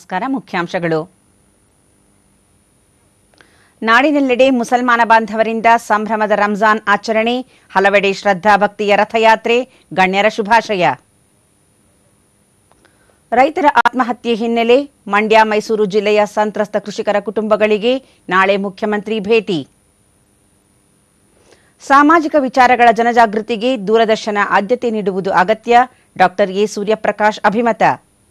ನಮಸ್ಕಾರ ಮುಖ್ಯಾಂಶಗಳು ನಾಡಿನೆಲ್ಲೆಡೆ ಮುಸಲ್ಮಾನ ಬಾಂಧವರಿಂದ ಸಂಭ್ರಮದ ರಂಜಾನ್ ಆಚರಣೆ ಹಲವೆಡೆ ಶ್ರದ್ಧಾ ಭಕ್ತಿಯ ರಥಯಾತ್ರೆ ಗಣ್ಯರ ಶುಭಾಶಯ ರೈತರ ಆತ್ಮಹತ್ಯೆ ಹಿನ್ನೆಲೆ ಮಂಡ್ಯ ಮೈಸೂರು ಜಿಲ್ಲೆಯ ಸಂತ್ರಸ್ತ ಕೃಷಿಕರ ಕುಟುಂಬಗಳಿಗೆ ನಾಳೆ ಮುಖ್ಯಮಂತ್ರಿ ಭೇಟಿ ಸಾಮಾಜಿಕ ವಿಚಾರಗಳ ಜನಜಾಗೃತಿಗೆ ದೂರದರ್ಶನ ಆದ್ಯತೆ ನೀಡುವುದು ಅಗತ್ಯ ಡಾಕ್ಟರ್ ಎ ಸೂರ್ಯಪ್ರಕಾಶ್ ಅಭಿಮತ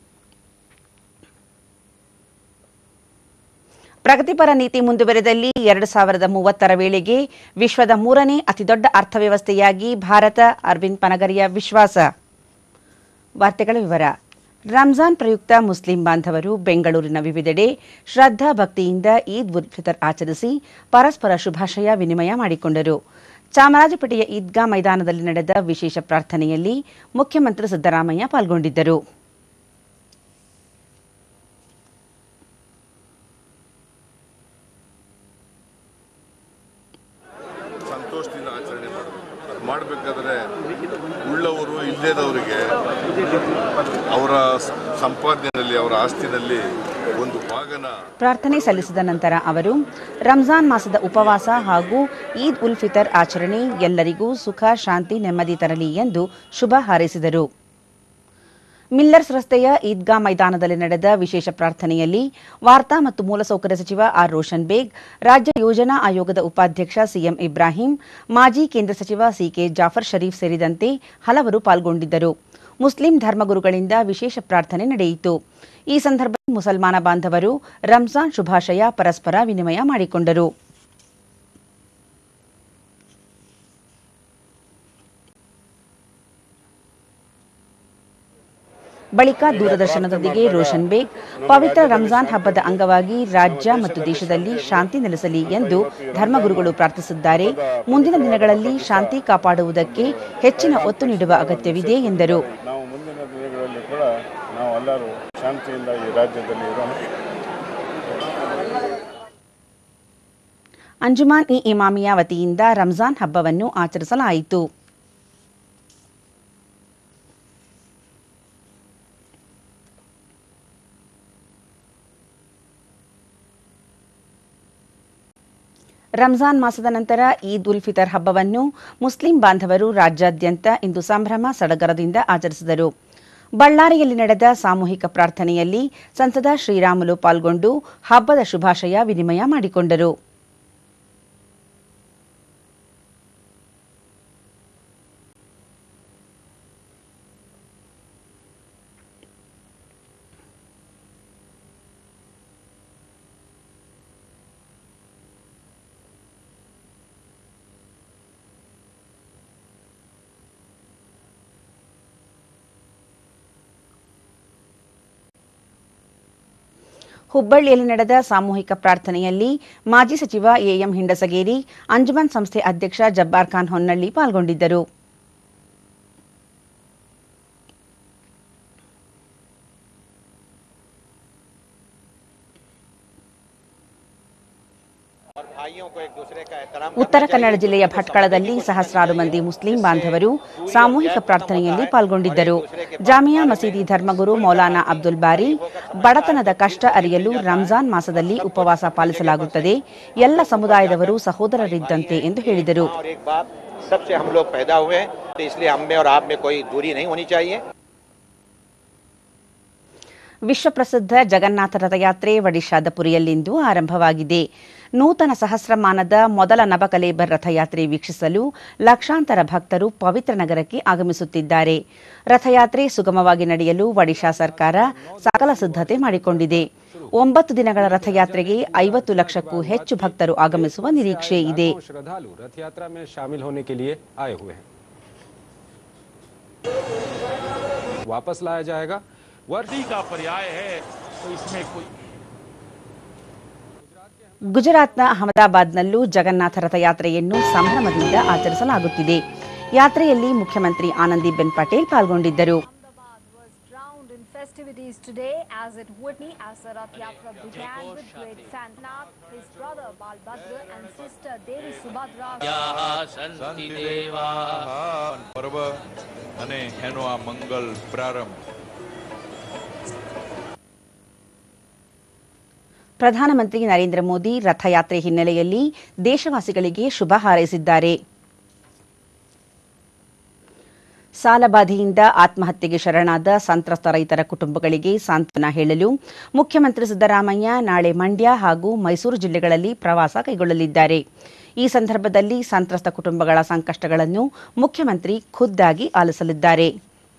ಪ್ರಗತಿಪರ ನೀತಿ ಮುಂದುವರೆದಲ್ಲಿ ಎರಡು ಸಾವಿರದ ಮೂವತ್ತರ ವೇಳೆಗೆ ವಿಶ್ವದ ಮೂರನೇ ಅತಿದೊಡ್ಡ ಅರ್ಥವ್ಯವಸ್ಥೆಯಾಗಿ ಭಾರತ ಅರವಿಂದ್ ಪನಗರಿಯ ವಿಶ್ವಾಸ ವಾರ್ತೆಗಳ ವಿವರ ರಂಜಾನ್ ಪ್ರಯುಕ್ತ ಮುಸ್ಲಿಂ ಬಾಂಧವರು ಬೆಂಗಳೂರಿನ ವಿವಿಧೆಡೆ ಶ್ರದ್ಧಾ ಭಕ್ತಿಯಿಂದ ಈದ್ ಉಲ್ ಫಿತರ್ ಆಚರಿಸಿ ಪರಸ್ಪರ ಶುಭಾಶಯ ವಿನಿಮಯ ಮಾಡಿಕೊಂಡರು ಚಾಮರಾಜಪೇಟೆಯ ಈದ್ಗಾ ಮೈದಾನದಲ್ಲಿ ನಡೆದ ವಿಶೇಷ ಪ್ರಾರ್ಥನೆಯಲ್ಲಿ ಮುಖ್ಯಮಂತ್ರಿ ಸಿದ್ದರಾಮಯ್ಯ ಪಾಲ್ಗೊಂಡಿದ್ದರು ಸಂತೋಷದಿಂದ ಆಚರಣೆ ಮಾಡಬೇಕು ಅದು ಮಾಡಬೇಕಾದ್ರೆ ಉಳ್ಳವರು ಇಲ್ಲದವರಿಗೆ ಅವರ ಸ- ಸಂಪಾದನೆಯಲ್ಲಿ ಅವರ ಆಸ್ತಿನಲ್ಲಿ ಒಂದು ಭಾಗನ ಪ್ರಾರ್ಥನೆ ಸಲ್ಲಿಸಿದ ನಂತರ ಅವರು ರಂಜಾನ್ ಮಾಸದ ಉಪವಾಸ ಹಾಗೂ ಈದ್ ಉಲ್ ಫಿತರ್ ಆಚರಣೆ ಎಲ್ಲರಿಗೂ ಸುಖ ಶಾಂತಿ ನೆಮ್ಮದಿ ತರಲಿ ಎಂದು ಶುಭ ಹಾರೈಸಿದರು ಮಿಲ್ಲರ್ಸ್ ರಸ್ತೆಯ ಈದ್ಗಾ ಮೈದಾನದಲ್ಲಿ ನಡೆದ ವಿಶೇಷ ಪ್ರಾರ್ಥನೆಯಲ್ಲಿ ವಾರ್ತಾ ಮತ್ತು ಮೂಲಸೌಕರ್ಯ ಸಚಿವ ಆರ್ ರೋಷನ್ ಬೇಗ್ ರಾಜ್ಯ ಯೋಜನಾ ಆಯೋಗದ ಉಪಾಧ್ಯಕ್ಷ ಸಿಎಂ ಇಬ್ರಾಹಿಂ ಮಾಜಿ ಕೇಂದ್ರ ಸಚಿವ ಸಿಕೆ ಜಾಫರ್ ಶರೀಫ್ ಸೇರಿದಂತೆ ಹಲವರು ಪಾಲ್ಗೊಂಡಿದ್ದರು ಮುಸ್ಲಿಂ ಧರ್ಮಗುರುಗಳಿಂದ ವಿಶೇಷ ಪ್ರಾರ್ಥನೆ ನಡೆಯಿತು ಈ ಸಂದರ್ಭದಲ್ಲಿ ಮುಸಲ್ಮಾನ ಬಾಂಧವರು ರಂಜಾನ್ ಶುಭಾಶಯ ಪರಸ್ಪರ ವಿನಿಮಯ ಮಾಡಿಕೊಂಡರು ಬಳಿಕ ದೂರದರ್ಶನದೊಂದಿಗೆ ರೋಷನ್ ಬೇಗ್ ಪವಿತ್ರ ರಂಜಾನ್ ಹಬ್ಬದ ಅಂಗವಾಗಿ ರಾಜ್ಯ ಮತ್ತು ದೇಶದಲ್ಲಿ ಶಾಂತಿ ನೆಲೆಸಲಿ ಎಂದು ಧರ್ಮಗುರುಗಳು ಪ್ರಾರ್ಥಿಸಿದ್ದಾರೆ ಮುಂದಿನ ದಿನಗಳಲ್ಲಿ ಶಾಂತಿ ಕಾಪಾಡುವುದಕ್ಕೆ ಹೆಚ್ಚಿನ ಒತ್ತು ನೀಡುವ ಅಗತ್ಯವಿದೆ ಎಂದರು ನಾವು ಮುಂದಿನ ದಿನಗಳಲ್ಲಿ ಕೂಡ ನಾವು ಎಲ್ಲರೂ ಶಾಂತಿಯಿಂದ ಈ ರಾಜ್ಯದಲ್ಲಿ ಇರೋಣ ಅಂಜುಮಾನ್ ಇ ಇಮಾಮಿಯಾ ವತಿಯಿಂದ ರಂಜಾನ್ ಹಬ್ಬವನ್ನು ಆಚರಿಸಲಾಯಿತು ರಂಜಾನ್ ಮಾಸದ ನಂತರ ಈದ್ ಉಲ್ ಫಿತರ್ ಹಬ್ಬವನ್ನು ಮುಸ್ಲಿಂ ಬಾಂಧವರು ರಾಜ್ಯಾದ್ಯಂತ ಇಂದು ಸಂಭ್ರಮ ಸಡಗರದಿಂದ ಆಚರಿಸಿದರು ಬಳ್ಳಾರಿಯಲ್ಲಿ ನಡೆದ ಸಾಮೂಹಿಕ ಪ್ರಾರ್ಥನೆಯಲ್ಲಿ ಸಂಸದ ಶ್ರೀರಾಮುಲು ಪಾಲ್ಗೊಂಡು ಹಬ್ಬದ ಶುಭಾಶಯ ವಿನಿಮಯ ಮಾಡಿಕೊಂಡರು ಹುಬ್ಬಳ್ಳಿಯಲ್ಲಿ ನಡೆದ ಸಾಮೂಹಿಕ ಪ್ರಾರ್ಥನೆಯಲ್ಲಿ ಮಾಜಿ ಸಚಿವ ಎಎಂ ಹಿಂಡಸಗೇರಿ ಅಂಜುಮನ್ ಸಂಸ್ಥೆ ಅಧ್ಯಕ್ಷ ಜಬ್ಬಾರ್ ಖಾನ್ ಹೊನ್ನಳ್ಳಿ ಪಾಲ್ಗೊಂಡಿದ್ದರು ಉತ್ತರ ಕನ್ನಡ ಜಿಲ್ಲೆಯ ಭಟ್ಕಳದಲ್ಲಿ ಸಹಸ್ರಾರು ಮಂದಿ ಮುಸ್ಲಿಂ ಬಾಂಧವರು ಸಾಮೂಹಿಕ ಪ್ರಾರ್ಥನೆಯಲ್ಲಿ ಪಾಲ್ಗೊಂಡಿದ್ದರು ಜಾಮಿಯಾ ಮಸೀದಿ ಧರ್ಮಗುರು ಮೌಲಾನಾ ಅಬ್ದುಲ್ ಬಾರಿ ಬಡತನದ ಕಷ್ಟ ಅರಿಯಲು ರಂಜಾನ್ ಮಾಸದಲ್ಲಿ ಉಪವಾಸ ಪಾಲಿಸಲಾಗುತ್ತದೆ ಎಲ್ಲ ಸಮುದಾಯದವರು ಸಹೋದರರಿದ್ದಂತೆ ಎಂದು ಹೇಳಿದರು और एक बात सबसे हम लोग पैदा हुए हैं तो इसलिए हम में और आप में कोई दूरी नहीं होनी चाहिए ವಿಶ್ವಪ್ರಸಿದ್ಧ ಜಗನ್ನಾಥ ರಥಯಾತ್ರೆ ಒಡಿಶಾದ ಪುರಿಯಲ್ಲಿಂದು ಆರಂಭವಾಗಿದೆ ನೂತನ ಸಹಸ್ರಮಾನದ ಮೊದಲ ನಬಕಲೇಬರ್ ರಥಯಾತ್ರೆ ವೀಕ್ಷಿಸಲು ಲಕ್ಷಾಂತರ ಭಕ್ತರು ಪವಿತ್ರ ನಗರಕ್ಕೆ ಆಗಮಿಸುತ್ತಿದ್ದಾರೆ ರಥಯಾತ್ರೆ ಸುಗಮವಾಗಿ ನಡೆಯಲು ಒಡಿಶಾ ಸರ್ಕಾರ ಸಕಲ ಸಿದ್ಧತೆ ಮಾಡಿಕೊಂಡಿದೆ ಒಂಬತ್ತು ದಿನಗಳ ರಥಯಾತ್ರೆಗೆ ಐವತ್ತು ಲಕ್ಷಕ್ಕೂ ಹೆಚ್ಚು ಭಕ್ತರು ಆಗಮಿಸುವ ನಿರೀಕ್ಷೆ ಇದೆ श्रद्धालु रथ यात्रा में शामिल होने के लिए आए हुए हैं वापस लाया जाएगा वर्ष का पर्याय है तो इसमें कोई ಗುಜರಾತ್ನ ಅಹಮದಾಬಾದ್ನಲ್ಲೂ ಜಗನ್ನಾಥ ರಥಯಾತ್ರೆಯನ್ನು ಸಂಭ್ರಮದಿಂದ ಆಚರಿಸಲಾಗುತ್ತಿದೆ ಯಾತ್ರೆಯಲ್ಲಿ ಮುಖ್ಯಮಂತ್ರಿ ಆನಂದಿಬೆನ್ ಪಟೇಲ್ ಪಾಲ್ಗೊಂಡಿದ್ದರು Ahmedabad was drowned in festivities today as it Whitney as the Rath Yatra began with great Santnath, his brother Balbhadra and sister Devi Subhadra. પર્વ અને એનો આ મંગલ પ્રારંભ ಪ್ರಧಾನಮಂತ್ರಿ ನರೇಂದ್ರ ಮೋದಿ ರಥಯಾತ್ರೆ ಹಿನ್ನೆಲೆಯಲ್ಲಿ ದೇಶವಾಸಿಗಳಿಗೆ ಶುಭ ಹಾರೈಸಿದ್ದಾರೆ ಸಾಲಬಾಧೆಯಿಂದ ಆತ್ಮಹತ್ಯೆಗೆ ಶರಣಾದ ಸಂತ್ರಸ್ತ ರೈತರ ಕುಟುಂಬಗಳಿಗೆ ಸಾಂತ್ವನ ಹೇಳಲು ಮುಖ್ಯಮಂತ್ರಿ ಸಿದ್ದರಾಮಯ್ಯ ನಾಳೆ ಮಂಡ್ಯ ಹಾಗೂ ಮೈಸೂರು ಜಿಲ್ಲೆಗಳಲ್ಲಿ ಪ್ರವಾಸ ಕೈಗೊಳ್ಳಲಿದ್ದಾರೆ ಈ ಸಂದರ್ಭದಲ್ಲಿ ಸಂತ್ರಸ್ತ ಕುಟುಂಬಗಳ ಸಂಕಷ್ಟಗಳನ್ನು ಮುಖ್ಯಮಂತ್ರಿ ಖುದ್ದಾಗಿ ಆಲಿಸಲಿದ್ದಾರೆ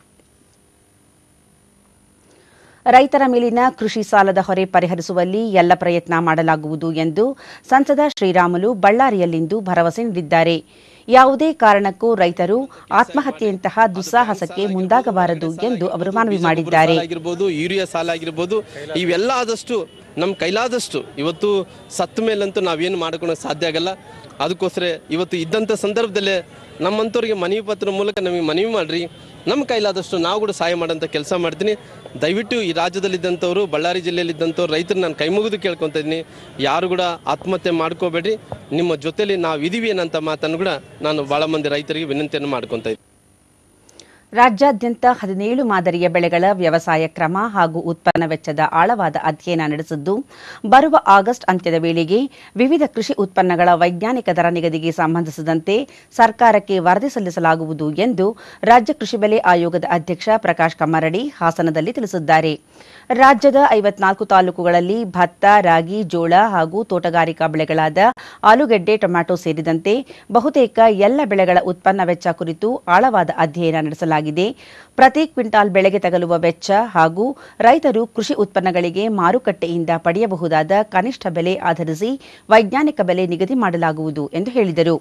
ರೈತರ ಮೇಲಿನ ಕೃಷಿ ಸಾಲದ ಹೊರೆ ಪರಿಹರಿಸುವಲ್ಲಿ ಎಲ್ಲ ಪ್ರಯತ್ನ ಮಾಡಲಾಗುವುದು ಎಂದು ಸಂಸದ ಶ್ರೀರಾಮುಲು ಬಳ್ಳಾರಿಯಲ್ಲಿಂದು ಭರವಸೆ ನೀಡಿದ್ದಾರೆ ಯಾವುದೇ ಕಾರಣಕ್ಕೂ ರೈತರು ಆತ್ಮಹತ್ಯೆಯಂತಹ ದುಸ್ಸಾಹಸಕ್ಕೆ ಮುಂದಾಗಬಾರದು ಎಂದು ಅವರು ಮನವಿ ಮಾಡಿದ್ದಾರೆ ಸಾಲ ಆಗಿರ್ಬೋದು ಯೂರಿಯಾ ಸಾಲ ಆಗಿರ್ಬೋದು ಇವೆಲ್ಲ ಆದಷ್ಟು ನಮ್ಮ ಕೈಲಾದಷ್ಟು ಇವತ್ತು ಸತ್ತ ಮೇಲಂತೂ ನಾವೇನು ಮಾಡ್ಕೊಳಕ್ಕೆ ಸಾಧ್ಯ ಆಗಲ್ಲ ಅದಕ್ಕೋಸ್ಕರ ಇವತ್ತು ಇದ್ದಂಥ ಸಂದರ್ಭದಲ್ಲೇ ನಮ್ಮಂಥವ್ರಿಗೆ ಮನವಿ ಪತ್ರ ಮೂಲಕ ನಮಗೆ ಮನವಿ ಮಾಡ್ರಿ ನಮ್ಮ ಕೈಲಾದಷ್ಟು ನಾವು ಕೂಡ ಸಹಾಯ ಮಾಡೋಂಥ ಕೆಲಸ ಮಾಡ್ತೀನಿ ದಯವಿಟ್ಟು ಈ ರಾಜ್ಯದಲ್ಲಿದ್ದಂಥವ್ರು ಬಳ್ಳಾರಿ ಜಿಲ್ಲೆಯಲ್ಲಿದ್ದಂಥವ್ರು ರೈತರು ನಾನು ಕೈ ಮುಗಿದು ಕೇಳ್ಕೊತಾ ಇದ್ದೀನಿ ಯಾರು ಕೂಡ ಆತ್ಮಹತ್ಯೆ ಮಾಡ್ಕೋಬೇಡ್ರಿ ನಿಮ್ಮ ಜೊತೆಲಿ ನಾವು ಇದೀವಿ ಏನಂತ ಮಾತನ್ನು ಕೂಡ ನಾನು ಭಾಳ ಮಂದಿ ರೈತರಿಗೆ ವಿನಂತಿಯನ್ನು ಮಾಡ್ಕೊತಾ ಇದ್ದೀನಿ ರಾಜ್ಯಾದ್ಯಂತ ಹದಿನೇಳು ಮಾದರಿಯ ಬೆಳೆಗಳ ವ್ಯವಸಾಯ ಕ್ರಮ ಹಾಗೂ ಉತ್ಪನ್ನ ವೆಚ್ಚದ ಆಳವಾದ ಅಧ್ಯಯನ ನಡೆಸಿದ್ದು ಬರುವ ಆಗಸ್ಟ್ ಅಂತ್ಯದ ವೇಳೆಗೆ ವಿವಿಧ ಕೃಷಿ ಉತ್ಪನ್ನಗಳ ವೈಜ್ಞಾನಿಕ ದರ ನಿಗದಿಗೆ ಸಂಬಂಧಿಸಿದಂತೆ ಸರ್ಕಾರಕ್ಕೆ ವರದಿ ಸಲ್ಲಿಸಲಾಗುವುದು ಎಂದು ರಾಜ್ಯ ಕೃಷಿ ಬೆಲೆ ಆಯೋಗದ ಅಧ್ಯಕ್ಷ ಪ್ರಕಾಶ್ ಕಮ್ಮರಡಿ ಹಾಸನದಲ್ಲಿ ತಿಳಿಸಿದ್ದಾರೆ ರಾಜ್ಯದ ಐವತ್ನಾಲ್ಕು ತಾಲೂಕುಗಳಲ್ಲಿ ಭತ್ತ ರಾಗಿ ಜೋಳ ಹಾಗೂ ತೋಟಗಾರಿಕಾ ಬೆಳೆಗಳಾದ ಆಲೂಗೆಡ್ಡೆ ಟೊಮ್ಯಾಟೊ ಸೇರಿದಂತೆ ಬಹುತೇಕ ಎಲ್ಲ ಬೆಳೆಗಳ ಉತ್ಪನ್ನ ವೆಚ್ಚ ಕುರಿತು ಆಳವಾದ ಅಧ್ಯಯನ ನಡೆಸಲಾಗಿದೆ ಪ್ರತಿ ಕ್ವಿಂಟಾಲ್ ಬೆಳೆಗೆ ತಗಲುವ ವೆಚ್ಚ ಹಾಗೂ ರೈತರು ಕೃಷಿ ಉತ್ಪನ್ನಗಳಿಗೆ ಮಾರುಕಟ್ಟೆಯಿಂದ ಪಡೆಯಬಹುದಾದ ಕನಿಷ್ಠ ಬೆಲೆ ಆಧರಿಸಿ ವೈಜ್ಞಾನಿಕ ಬೆಲೆ ನಿಗದಿ ಮಾಡಲಾಗುವುದು ಎಂದು ಹೇಳಿದರು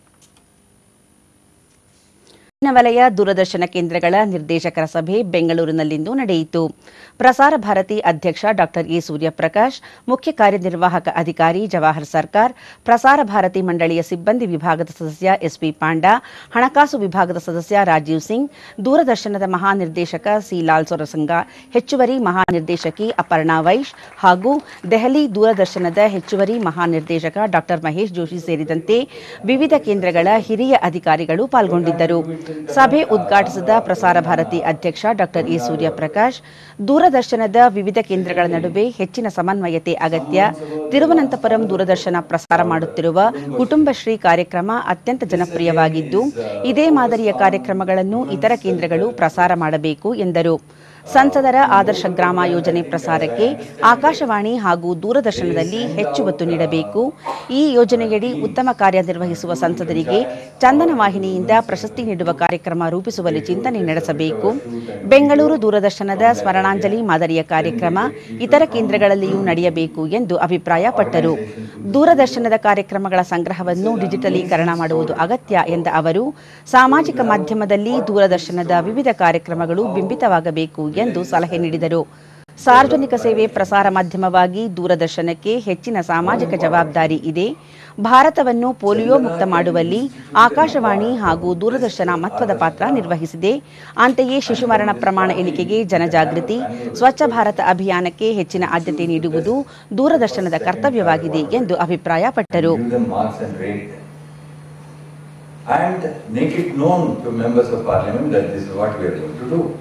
ವಲಯ ದೂರದರ್ಶನ ಕೇಂದ್ರಗಳ ನಿರ್ದೇಶಕರ ಸಭೆ ಬೆಂಗಳೂರಿನಲ್ಲಿಂದು ನಡೆಯಿತು ಪ್ರಸಾರ ಭಾರತಿ ಅಧ್ಯಕ್ಷ ಡಾ ಎ ಸೂರ್ಯಪ್ರಕಾಶ್ ಮುಖ್ಯ ಕಾರ್ಯನಿರ್ವಾಹಕ ಅಧಿಕಾರಿ ಜವಾಹರ್ ಸರ್ಕಾರ್ ಪ್ರಸಾರ ಭಾರತಿ ಮಂಡಳಿಯ ಸಿಬ್ಬಂದಿ ವಿಭಾಗದ ಸದಸ್ಯ ಎಸ್ಪಿ ಪಾಂಡಾ ಹಣಕಾಸು ವಿಭಾಗದ ಸದಸ್ಯ ರಾಜೀವ್ ಸಿಂಗ್ ದೂರದರ್ಶನದ ಮಹಾನಿರ್ದೇಶಕ ಸಿ ಲಾಲ್ ಸೊರಸಂಗ ಹೆಚ್ಚುವರಿ ಮಹಾನಿರ್ದೇಶಕಿ ಅಪರ್ಣಾ ವೈಶ್ ಹಾಗೂ ದೆಹಲಿ ದೂರದರ್ಶನದ ಹೆಚ್ಚುವರಿ ಮಹಾನಿರ್ದೇಶಕ ಡಾ ಮಹೇಶ್ ಜೋಶಿ ಸೇರಿದಂತೆ ವಿವಿಧ ಕೇಂದ್ರಗಳ ಹಿರಿಯ ಅಧಿಕಾರಿಗಳು ಪಾಲ್ಗೊಂಡಿದ್ದರು ಸಭೆ ಉದ್ಘಾಟಿಸಿದ ಪ್ರಸಾರ ಭಾರತಿ ಅಧ್ಯಕ್ಷ ಡಾ ಎ ಸೂರ್ಯಪ್ರಕಾಶ್ ದೂರದರ್ಶನದ ವಿವಿಧ ಕೇಂದ್ರಗಳ ನಡುವೆ ಹೆಚ್ಚಿನ ಸಮನ್ವಯತೆ ಅಗತ್ಯ ತಿರುವನಂತಪುರಂ ದೂರದರ್ಶನ ಪ್ರಸಾರ ಮಾಡುತ್ತಿರುವ ಕುಟುಂಬಶ್ರೀ ಕಾರ್ಯಕ್ರಮ ಅತ್ಯಂತ ಜನಪ್ರಿಯವಾಗಿದ್ದು ಇದೇ ಮಾದರಿಯ ಕಾರ್ಯಕ್ರಮಗಳನ್ನು ಇತರ ಕೇಂದ್ರಗಳು ಪ್ರಸಾರ ಮಾಡಬೇಕು ಎಂದರು ಸಂಸದರ ಆದರ್ಶ ಗ್ರಾಮ ಯೋಜನೆ ಪ್ರಸಾರಕ್ಕೆ ಆಕಾಶವಾಣಿ ಹಾಗೂ ದೂರದರ್ಶನದಲ್ಲಿ ಹೆಚ್ಚು ಒತ್ತು ನೀಡಬೇಕು ಈ ಯೋಜನೆಯಡಿ ಉತ್ತಮ ಕಾರ್ಯನಿರ್ವಹಿಸುವ ಸಂಸದರಿಗೆ ಚಂದನ ವಾಹಿನಿಯಿಂದ ಪ್ರಶಸ್ತಿ ನೀಡುವ ಕಾರ್ಯಕ್ರಮ ರೂಪಿಸುವಲ್ಲಿ ಚಿಂತನೆ ನಡೆಸಬೇಕು ಬೆಂಗಳೂರು ದೂರದರ್ಶನದ ಸ್ಮರಣಾಂಜಲಿ ಮಾದರಿಯ ಕಾರ್ಯಕ್ರಮ ಇತರ ಕೇಂದ್ರಗಳಲ್ಲಿಯೂ ನಡೆಯಬೇಕು ಎಂದು ಅಭಿಪ್ರಾಯಪಟ್ಟರು ದೂರದರ್ಶನದ ಕಾರ್ಯಕ್ರಮಗಳ ಸಂಗ್ರಹವನ್ನು ಡಿಜಿಟಲೀಕರಣ ಮಾಡುವುದು ಅಗತ್ಯ ಎಂದ ಅವರು ಸಾಮಾಜಿಕ ಮಾಧ್ಯಮದಲ್ಲಿ ದೂರದರ್ಶನದ ವಿವಿಧ ಕಾರ್ಯಕ್ರಮಗಳು ಬಿಂಬಿತವಾಗಬೇಕು ಎಂದು ಸಲಹೆ ನೀಡಿದರು ಸಾರ್ವಜನಿಕ ಸೇವೆ ಪ್ರಸಾರ ಮಾಧ್ಯಮವಾಗಿ ದೂರದರ್ಶನಕ್ಕೆ ಹೆಚ್ಚಿನ ಸಾಮಾಜಿಕ ಜವಾಬ್ದಾರಿ ಇದೆ ಭಾರತವನ್ನು ಪೋಲಿಯೋ ಮುಕ್ತ ಮಾಡುವಲ್ಲಿ ಆಕಾಶವಾಣಿ ಹಾಗೂ ದೂರದರ್ಶನ ಮಹತ್ವದ ಪಾತ್ರ ನಿರ್ವಹಿಸಿದೆ ಅಂತೆಯೇ ಶಿಶು ಮರಣ ಪ್ರಮಾಣ ಇಳಿಕೆಗೆ ಜನಜಾಗೃತಿ ಸ್ವಚ್ಛ ಭಾರತ ಅಭಿಯಾನಕ್ಕೆ ಹೆಚ್ಚಿನ ಆದ್ಯತೆ ನೀಡುವುದು ದೂರದರ್ಶನದ ಕರ್ತವ್ಯವಾಗಿದೆ ಎಂದು ಅಭಿಪ್ರಾಯಪಟ್ಟರು give them marks and rate them. And make it known to members of parliament that this is what we are going to do.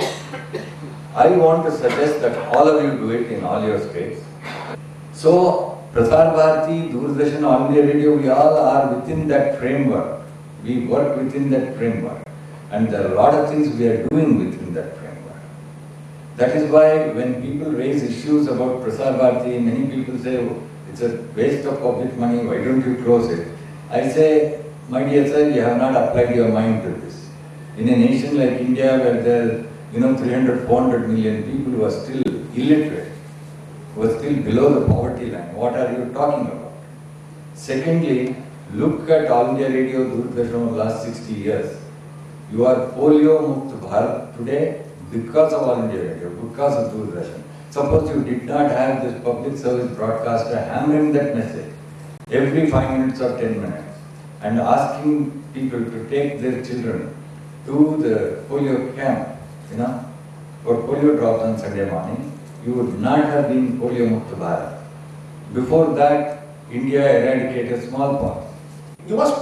I want to suggest that all of you do it in all your states. So, Prasar Bharati, Doordarshan, All India Radio, we all are within that framework. We work within that framework. And there are a lot of things we are doing within that framework. That is why when people raise issues about Prasar Bharati, many people say, "Oh, it's a waste of public money, why don't you close it? I say, my dear sir, you have not applied your mind to this. In a nation like India where there are, you know, 300, 400 million people who are still illiterate, who are still below the poverty line, what are you talking about? Secondly, look at All India Radio Doordarshan over the last 60 years. You are polio mukt Bharat today because of All India Radio, because of Doordarshan. Suppose you did not have this public service broadcaster hammering that message every five minutes or ten minutes and asking people to take their children to the polio camp, you know, for polio drops on Sunday morning, you would not have been polio mukt Bharat. Before that, India eradicated smallpox. You must put it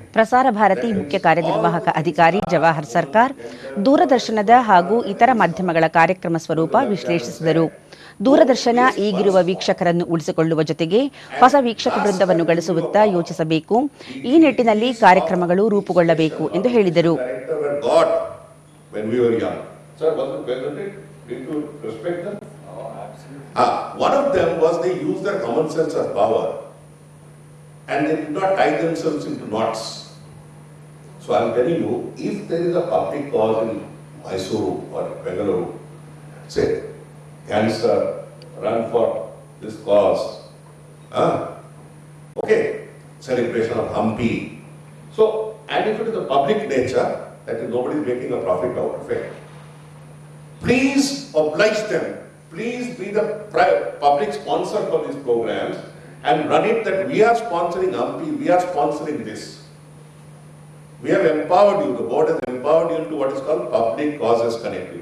ಪ್ರಸಾರ ಭಾರತಿ ಮುಖ್ಯ ಕಾರ್ಯನಿರ್ವಾಹಕ ಅಧಿಕಾರಿ ಜವಾಹರ್ ಸರ್ಕಾರ್ ದೂರದರ್ಶನದ ಹಾಗೂ ಇತರ ಮಾಧ್ಯಮಗಳ ಕಾರ್ಯಕ್ರಮ ಸ್ವರೂಪ ವಿಶ್ಲೇಷಿಸಿದರು ದೂರದರ್ಶನ ಈಗಿರುವ ವೀಕ್ಷಕರನ್ನು ಉಳಿಸಿಕೊಳ್ಳುವ ಜೊತೆಗೆ ಹೊಸ ವೀಕ್ಷಕ ವೃಂದವನ್ನು ಗಳಿಸುವತ್ತ ಯೋಚಿಸಬೇಕು ಈ ನಿಟ್ಟಿನಲ್ಲಿ ಕಾರ್ಯಕ್ರಮಗಳು ರೂಪುಗೊಳ್ಳಬೇಕು ಎಂದು ಹೇಳಿದರು God when we were young. Sir, was it well written? Did you respect them? Ah, one of them was they used their common sense as power and they did not tie themselves into knots. So I'm telling you, if there is a public cause in Mysuru or Bengaluru, say, cancer, run for this cause, ah, okay, celebration of Hampi. So, and if it is a public nature, that is nobody is making a profit out of it. Please oblige them. Please be the pri- public sponsor for these programs and run it that we are sponsoring Hampi, we are sponsoring this. We have empowered you, the board has empowered you into what is called public causes connectivity.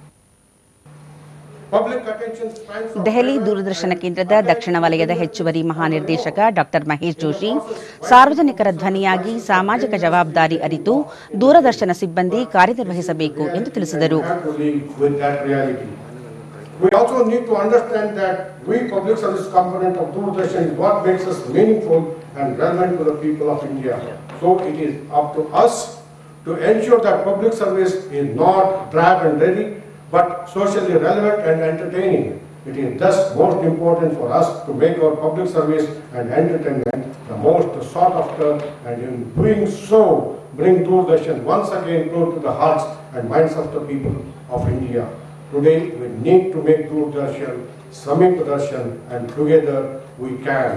Public attention span for Delhi ದೂರದರ್ಶನ ಕೇಂದ್ರದ ದಕ್ಷಿಣ ವಲಯದ ಹೆಚ್ಚುವರಿ ಮಹಾನಿರ್ದೇಶಕ doctor Mahesh Joshi ಸಾರ್ವಜನಿಕರ ಧ್ವನಿಯಾಗಿ ಸಾಮಾಜಿಕ ಜವಾಬ್ದಾರಿ ಅರಿತು ದೂರದರ್ಶನ ಸಿಬ್ಬಂದಿ ಕಾರ್ಯನಿರ್ವಹಿಸಬೇಕು ಎಂದು ತಿಳಿಸಿದರು have to live with that reality. We also need to understand that we public service component of Doordarshan is what makes us meaningful and relevant to the people of India. So it is up to us to ensure that public service is not drab and ready, but socially relevant and entertaining. It is thus most important for us to make our public service and entertainment the most sought after and in doing so, bring Doordarshan once again close to the hearts and minds of the people of India. Today, we need to make Doordarshan, Samit Darshan and together we can.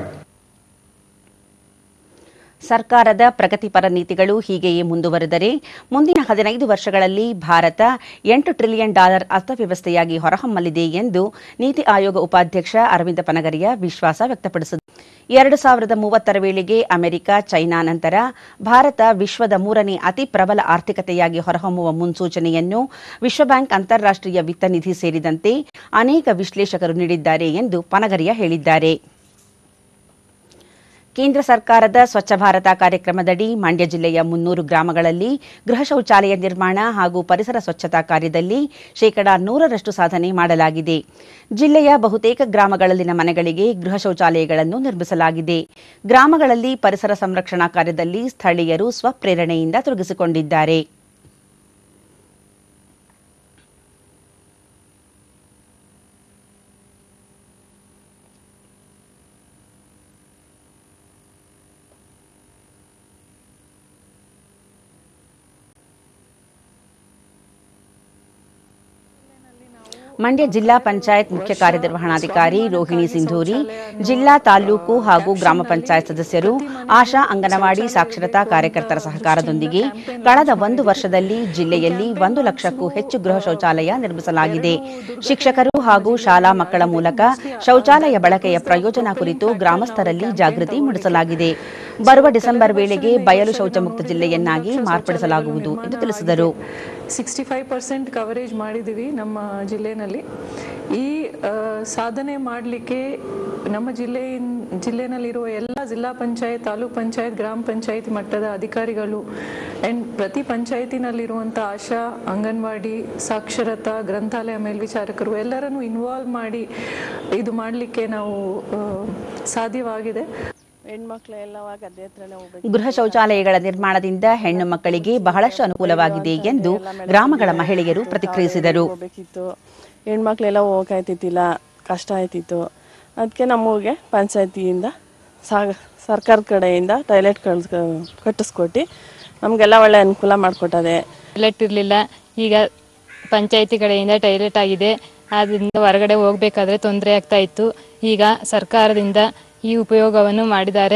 ಸರ್ಕಾರದ ಪ್ರಗತಿಪರ ನೀತಿಗಳು ಹೀಗೆಯೇ ಮುಂದುವರೆದರೆ ಮುಂದಿನ ಹದಿನೈದು ವರ್ಷಗಳಲ್ಲಿ ಭಾರತ ಎಂಟು trillion dollar ಅರ್ಥವ್ಯವಸ್ಥೆಯಾಗಿ ಹೊರಹೊಮ್ಮಲಿದೆ ಎಂದು ನೀತಿ ಆಯೋಗ ಉಪಾಧ್ಯಕ್ಷ ಅರವಿಂದ ಪನಗರಿಯ ವಿಶ್ವಾಸ ವ್ಯಕ್ತಪಡಿಸಿದರು ಎರಡು ಸಾವಿರದ ಮೂವತ್ತರ ವೇಳೆಗೆ ಅಮೆರಿಕ ಚೈನಾ ನಂತರ ಭಾರತ ವಿಶ್ವದ ಮೂರನೇ ಅತಿ ಪ್ರಬಲ ಆರ್ಥಿಕತೆಯಾಗಿ ಹೊರಹೊಮ್ಮುವ ಮುನ್ಸೂಚನೆಯನ್ನು ವಿಶ್ವಬ್ಯಾಂಕ್ ಅಂತಾರಾಷ್ಟೀಯ ವಿತ್ತ ನಿಧಿ ಸೇರಿದಂತೆ ಅನೇಕ ವಿಶ್ಲೇಷಕರು ನೀಡಿದ್ದಾರೆ ಎಂದು ಪನಗರಿಯ ಹೇಳಿದ್ದಾರೆ ಕೇಂದ್ರ ಸರ್ಕಾರದ ಸ್ವಚ್ಛ ಭಾರತ ಕಾರ್ಯಕ್ರಮದಡಿ ಮಂಡ್ಯ ಜಿಲ್ಲೆಯ ಮುನ್ನೂರು ಗ್ರಾಮಗಳಲ್ಲಿ ಗೃಹ ಶೌಚಾಲಯ ನಿರ್ಮಾಣ ಹಾಗೂ ಪರಿಸರ ಸ್ವಚ್ಛತಾ ಕಾರ್ಯದಲ್ಲಿ ಶೇಕಡಾ ನೂರರಷ್ಟು ಸಾಧನೆ ಮಾಡಲಾಗಿದೆ ಜಿಲ್ಲೆಯ ಬಹುತೇಕ ಗ್ರಾಮಗಳಲ್ಲಿನ ಮನೆಗಳಿಗೆ ಗೃಹ ಶೌಚಾಲಯಗಳನ್ನು ನಿರ್ಮಿಸಲಾಗಿದೆ ಗ್ರಾಮಗಳಲ್ಲಿ ಪರಿಸರ ಸಂರಕ್ಷಣಾ ಕಾರ್ಯದಲ್ಲಿ ಸ್ಥಳೀಯರು ಸ್ವಪ್ರೇರಣೆಯಿಂದ ತೊಡಗಿಸಿಕೊಂಡಿದ್ದಾರೆ ಮಂಡ್ಯ ಜಿಲ್ಲಾ ಪಂಚಾಯತ್ ಮುಖ್ಯ ಕಾರ್ಯನಿರ್ವಹಣಾಧಿಕಾರಿ ರೋಹಿಣಿ ಸಿಂಧೂರಿ ಜಿಲ್ಲಾ ತಾಲೂಕು ಹಾಗೂ ಗ್ರಾಮ ಪಂಚಾಯತ್ ಸದಸ್ಯರು ಆಶಾ ಅಂಗನವಾಡಿ ಸಾಕ್ಷರತಾ ಕಾರ್ಯಕರ್ತರ ಸಹಕಾರದೊಂದಿಗೆ ಕಳೆದ ಒಂದು ವರ್ಷದಲ್ಲಿ ಜಿಲ್ಲೆಯಲ್ಲಿ ಒಂದು ಲಕ್ಷಕ್ಕೂ ಹೆಚ್ಚು ಗೃಹ ಶೌಚಾಲಯ ನಿರ್ಮಿಸಲಾಗಿದೆ ಶಿಕ್ಷಕರು ಹಾಗೂ ಶಾಲಾ ಮಕ್ಕಳ ಮೂಲಕ ಶೌಚಾಲಯ ಬಳಕೆಯ ಪ್ರಯೋಜನ ಕುರಿತು ಗ್ರಾಮಸ್ಥರಲ್ಲಿ ಜಾಗೃತಿ ಮೂಡಿಸಲಾಗಿದೆ ಬರುವ ಡಿಸೆಂಬರ್ ವೇಳೆಗೆ ಬಯಲು ಶೌಚಮುಕ್ತ ಜಿಲ್ಲೆಯನ್ನಾಗಿ ಮಾರ್ಪಡಿಸಲಾಗುವುದು ಎಂದು ತಿಳಿಸಿದರು ಸಿಕ್ಸ್ಟಿ ಫೈವ್ ಪರ್ಸೆಂಟ್ ಕವರೇಜ್ ಮಾಡಿದ್ದೀವಿ ನಮ್ಮ ಜಿಲ್ಲೆನಲ್ಲಿ ಈ ಆ, ಸಾಧನೆ ಮಾಡಲಿಕ್ಕೆ ನಮ್ಮ ಜಿಲ್ಲೆಯಿನ್ ಜಿಲ್ಲೆನಲ್ಲಿರುವ ಎಲ್ಲ ಜಿಲ್ಲಾ ಪಂಚಾಯತ್ ತಾಲೂಕ್ ಪಂಚಾಯತ್ ಗ್ರಾಮ ಪಂಚಾಯತ್ ಮಟ್ಟದ ಅಧಿಕಾರಿಗಳು ಆ್ಯಂಡ್ ಪ್ರತಿ ಪಂಚಾಯತಿನಲ್ಲಿರುವಂಥ ಆಶಾ ಅಂಗನವಾಡಿ ಸಾಕ್ಷರತಾ ಗ್ರಂಥಾಲಯ ಮೇಲ್ವಿಚಾರಕರು ಎಲ್ಲರನ್ನು ಇನ್ವಾಲ್ವ್ ಮಾಡಿ ಇದು ಮಾಡಲಿಕ್ಕೆ ನಾವು ಆ, ಸಾಧ್ಯವಾಗಿದೆ ಹೆಣ್ಮಕ್ಳು ಎಲ್ಲವ ಗದ್ದೆ ಹತ್ರನೇ ಹೋಗ್ಬೇಕು ಗೃಹ ಶೌಚಾಲಯಗಳ ನಿರ್ಮಾಣದಿಂದ ಹೆಣ್ಣು ಮಕ್ಕಳಿಗೆ ಬಹಳಷ್ಟು ಅನುಕೂಲವಾಗಿದೆ ಎಂದು ಗ್ರಾಮಗಳ ಮಹಿಳೆಯರು ಪ್ರತಿಕ್ರಿಯಿಸಿದರು ಹೋಗ್ಬೇಕಿತ್ತು ಹೆಣ್ಮಕ್ಳೆಲ್ಲ ಹೋಗಕ್ಕಾಯ್ತಿತ್ತಿಲ್ಲ ಕಷ್ಟ ಆಯ್ತಿತ್ತು ಅದಕ್ಕೆ ನಮ್ಮೂರಿಗೆ ಪಂಚಾಯತಿಯಿಂದ ಸಾಗ ಸರ್ಕಾರದ ಕಡೆಯಿಂದ ಟಾಯ್ಲೆಟ್ ಕಳ್ಸ್ ಕಟ್ಟಿಸ್ಕೊಟ್ಟು ನಮಗೆಲ್ಲ ಒಳ್ಳೆ ಅನುಕೂಲ ಮಾಡಿಕೊಟ್ಟದೆ ಟಾಯ್ಲೆಟ್ ಇರಲಿಲ್ಲ ಈಗ ಪಂಚಾಯತಿ ಕಡೆಯಿಂದ ಟಾಯ್ಲೆಟ್ ಆಗಿದೆ ಆದ್ದರಿಂದ ಹೊರಗಡೆ ಹೋಗ್ಬೇಕಾದ್ರೆ ತೊಂದರೆ ಆಗ್ತಾ ಇತ್ತು ಈಗ ಸರ್ಕಾರದಿಂದ ಈ ಉಪಯೋಗವನ್ನು ಮಾಡಿದ್ದಾರೆ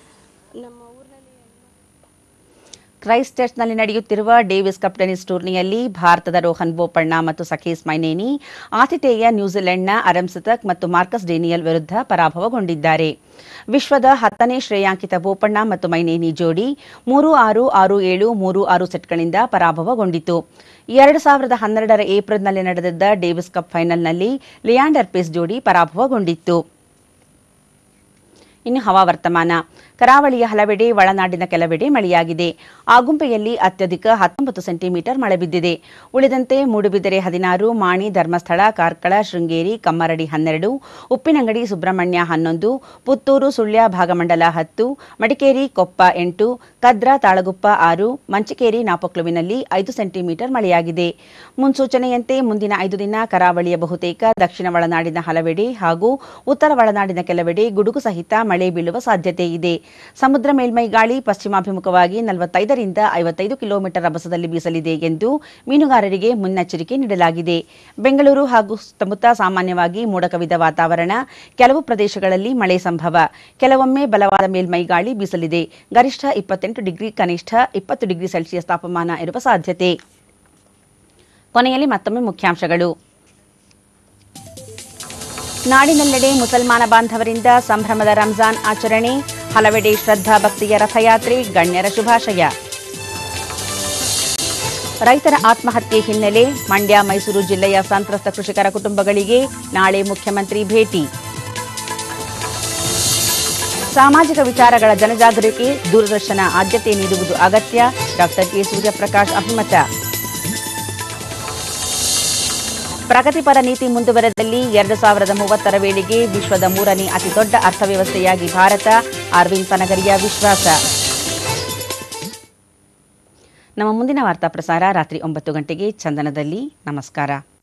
ಕ್ರೈಸ್ಟ್ ಚರ್ಚ್ನಲ್ಲಿ ನಡೆಯುತ್ತಿರುವ ಡೇವಿಸ್ ಕಪ್ ಟೆನಿಸ್ ಟೂರ್ನಿಯಲ್ಲಿ ಭಾರತದ ರೋಹನ್ ಬೋಪಣ್ಣ ಮತ್ತು ಸಖೀಸ್ ಮೈನೇನಿ ಆತಿಥೇಯ ನ್ಯೂಜಿಲೆಂಡ್ನ ಅರಂಸತಕ್ ಮತ್ತು ಮಾರ್ಕಸ್ ಡೇನಿಯಲ್ ವಿರುದ್ಧ ಪರಾಭವಗೊಂಡಿದ್ದಾರೆ ವಿಶ್ವದ ಹತ್ತನೇ ಶ್ರೇಯಾಂಕಿತ ಬೋಪಣ್ಣ ಮತ್ತು ಮೈನೇನಿ ಜೋಡಿ ಮೂರು ಆರು ಆರು ಏಳು ಮೂರು ಆರು ಸೆಟ್ಗಳಿಂದ ಪರಾಭವಗೊಂಡಿತು ಎರಡು ಸಾವಿರದ ಹನ್ನೆರಡರ ಏಪ್ರಿಲ್ನಲ್ಲಿ ನಡೆದಿದ್ದ ಡೇವಿಸ್ ಕಪ್ ಫೈನಲ್ನಲ್ಲಿ ಲಿಯಾಂಡರ್ ಪೇಸ್ ಜೋಡಿ ಪರಾಭವಗೊಂಡಿತ್ತು ಇನ್ನು ಹವಾವರ್ತಮಾನ ಕರಾವಳಿಯ ಹಲವೆಡೆ ಒಳನಾಡಿನ ಕೆಲವೆಡೆ ಮಳೆಯಾಗಿದೆ ಆಗುಂಬೆಯಲ್ಲಿ ಅತ್ಯಧಿಕ ಹತ್ತೊಂಬತ್ತು ಸೆಂಟಿಮೀಟರ್ ಮಳೆ ಬಿದ್ದಿದೆ ಉಳಿದಂತೆ ಮೂಡುಬಿದಿರೆ ಹದಿನಾರು ಮಾಣಿ ಧರ್ಮಸ್ಥಳ ಕಾರ್ಕಳ ಶೃಂಗೇರಿ ಕಮ್ಮರಡಿ ಹನ್ನೆರಡು ಉಪ್ಪಿನಂಗಡಿ ಸುಬ್ರಹ್ಮಣ್ಯ ಹನ್ನೊಂದು ಪುತ್ತೂರು ಸುಳ್ಯ ಭಾಗಮಂಡಲ ಹತ್ತು ಮಡಿಕೇರಿ ಕೊಪ್ಪ ಎಂಟು ಕದ್ರಾ ತಾಳಗುಪ್ಪ ಆರು ಮಂಚಿಕೇರಿ ನಾಪಕ್ಲುವಿನಲ್ಲಿ ಐದು ಸೆಂಟಿಮೀಟರ್ ಮಳೆಯಾಗಿದೆ ಮುನ್ಸೂಚನೆಯಂತೆ ಮುಂದಿನ ಐದು ದಿನ ಕರಾವಳಿಯ ಬಹುತೇಕ ದಕ್ಷಿಣ ಒಳನಾಡಿನ ಹಲವೆಡೆ ಹಾಗೂ ಉತ್ತರ ಒಳನಾಡಿನ ಕೆಲವೆಡೆ ಗುಡುಗು ಸಹಿತ ಮಳೆ ಬೀಳುವ ಸಾಧ್ಯತೆ ಇದೆ ಸಮುದ್ರ ಮೇಲ್ಮೈ ಗಾಳಿ ಪಶ್ಚಿಮಾಭಿಮುಖವಾಗಿ ನಲವತ್ತೈದರಿಂದ ಐವತ್ತೈದು ಕಿಲೋಮೀಟರ್ ರಭಸದಲ್ಲಿ ಬೀಸಲಿದೆ ಎಂದು ಮೀನುಗಾರರಿಗೆ ಮುನ್ನೆಚ್ಚರಿಕೆ ನೀಡಲಾಗಿದೆ ಬೆಂಗಳೂರು ಹಾಗೂ ಸುತ್ತಮುತ್ತ ಸಾಮಾನ್ಯವಾಗಿ ಮೋಡ ಕವಿದ ವಾತಾವರಣ ಕೆಲವು ಪ್ರದೇಶಗಳಲ್ಲಿ ಮಳೆ ಸಂಭವ ಕೆಲವೊಮ್ಮೆ ಬಲವಾದ ಮೇಲ್ಮೈ ಗಾಳಿ ಬೀಸಲಿದೆ ಗರಿಷ್ಠ ಇಪ್ಪತ್ತೆಂಟು ಡಿಗ್ರಿ ಕನಿಷ್ಠ ಇಪ್ಪತ್ತು ಡಿಗ್ರಿ ಸೆಲ್ಸಿಯಸ್ ತಾಪಮಾನ ಇರುವ ಸಾಧ್ಯತೆ ಕೊನೆಯಲ್ಲಿ ಮತ್ತೊಮ್ಮೆ ಮುಖ್ಯಾಂಶಗಳು ನಾಡಿನೆಲ್ಲೆಡೆ ಮುಸಲ್ಮಾನ ಬಾಂಧವರಿಂದ ಸಂಭ್ರಮದ ರಂಜಾನ್ ಆಚರಣೆ ಹಲವೆಡೆ ಶ್ರದ್ಧಾ ಭಕ್ತಿಯ ರಥಯಾತ್ರೆ ಗಣ್ಯರ ಶುಭಾಶಯ ರೈತರ ಆತ್ಮಹತ್ಯೆ ಹಿನ್ನೆಲೆ ಮಂಡ್ಯ ಮೈಸೂರು ಜಿಲ್ಲೆಯ ಸಂತ್ರಸ್ತ ಕೃಷಿಕರ ಕುಟುಂಬಗಳಿಗೆ ನಾಳೆ ಮುಖ್ಯಮಂತ್ರಿ ಭೇಟಿ ಸಾಮಾಜಿಕ ವಿಚಾರಗಳ ಜನಜಾಗೃತಿಗೆ ದೂರದರ್ಶನ ಆದ್ಯತೆ ನೀಡುವುದು ಅಗತ್ಯ ಡಾಕ್ಟರ್ ಕೆ ಸೂರ್ಯಪ್ರಕಾಶ್ ಅಭಿಮತ ಪ್ರಗತಿಪರ ನೀತಿ ಮುಂದುವರೆದಲ್ಲಿ ಎರಡು ಸಾವಿರದ ಮೂವತ್ತರ ವೇಳೆಗೆ ವಿಶ್ವದ ಮೂರನೇ ಅತಿದೊಡ್ಡ ಅರ್ಥವ್ಯವಸ್ಥೆಯಾಗಿ ಭಾರತ ಅರವಿಂದ್ ಪನಗರಿಯ ವಿಶ್ವಾಸ ನಮ್ಮ ಮುಂದಿನ ವಾರ್ತಾ ಪ್ರಸಾರ ರಾತ್ರಿ ಒಂಬತ್ತು ಗಂಟೆಗೆ ಚಂದನದಲ್ಲಿ ನಮಸ್ಕಾರ